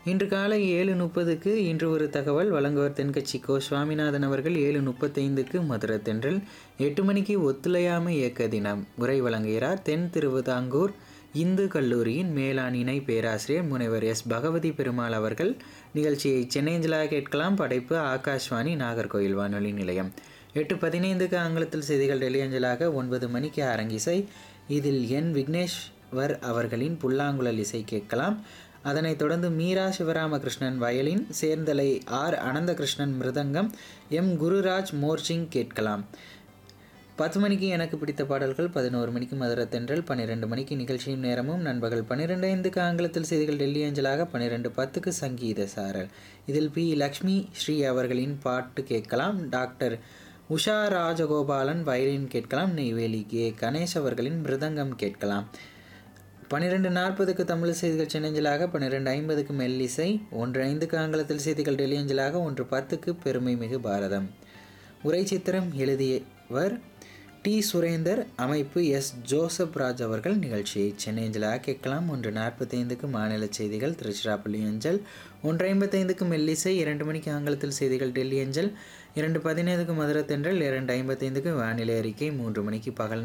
இன்று காலை ஏழு முப்பதுக்கு இன்று ஒரு தகவல் வழங்குவர் தென்கட்சி கோ சுவாமிநாதன் அவர்கள் ஏழு முப்பத்தைந்துக்கு மதுரை தென்றல் எட்டு மணிக்கு ஒத்துழையாமை இயக்க தினம் உரை வழங்குகிறார் தென் திருவிதாங்கூர் இந்து கல்லூரியின் மேலாண் இணை பேராசிரியர் முனைவர் எஸ் பகவதி பெருமாள் அவர்கள் நிகழ்ச்சியை சென்னைஞ்சலாக கேட்கலாம் படைப்பு ஆகாஷ்வாணி நாகர்கோயில் வானொலி நிலையம் எட்டு பதினைந்துக்கு ஆங்கிலத்தில் செய்திகள் டெலியஞ்சலாக ஒன்பது மணிக்கு அரங்கிசை இதில் என் விக்னேஷ்வர் அவர்களின் புல்லாங்குழல் இசை கேட்கலாம் அதனைத் தொடர்ந்து Meera Sivaramakrishnan violin Cherthala R Ananthakrishnan mridangam M Gururaj morsing கேட்கலாம் பத்து மணிக்கு எனக்கு பிடித்த பாடல்கள் பதினோரு மணிக்கு மதுரை தென்றல் பன்னிரெண்டு மணிக்கு நிகழ்ச்சியும் நேரமும் நண்பகல் பன்னிரெண்டு ஐந்துக்கு ஆங்கிலத்தில் செய்திகள் டெல்லி அஞ்சலாக பன்னிரெண்டு பத்துக்கு சங்கீத சாரல் இதில் பி லக்ஷ்மி ஸ்ரீ அவர்களின் பாட்டு கேட்கலாம் டாக்டர் உஷா ராஜகோபாலன் வயலின் கேட்கலாம் நெய்வேலி கே கணேஷ் அவர்களின் மிருதங்கம் கேட்கலாம் பன்னிரெண்டு நாற்பதுக்கு தமிழ் செய்திகள் சென்னஞ்சலாக பன்னிரெண்டு ஐம்பதுக்கு மெல்லிசை ஒன்று ஐந்துக்கு ஆங்கிலத்தில் செய்திகள் டெலியஞ்சலாக ஒன்று பத்துக்கு பெருமை மிகு பாரதம் உரை சித்திரம் எழுதியவர் டி சுரேந்தர் அமைப்பு எஸ் ஜோசப் ராஜ் அவர்கள் நிகழ்ச்சியை சென்னைஞ்சலாக கேட்கலாம் ஒன்று நாற்பத்தைந்துக்கு மாநில செய்திகள் திருச்சிராப்பள்ளி அஞ்சல் ஒன்று ஐம்பத்தைந்துக்கு மெல்லிசை இரண்டு மணிக்கு ஆங்கிலத்தில் செய்திகள் டெல்லி அஞ்சல் இரண்டு பதினைந்துக்கு மதுரை தென்றல் இரண்டு ஐம்பத்தைந்துக்கு வானிலை அறிக்கை மூன்று மணிக்கு பகல்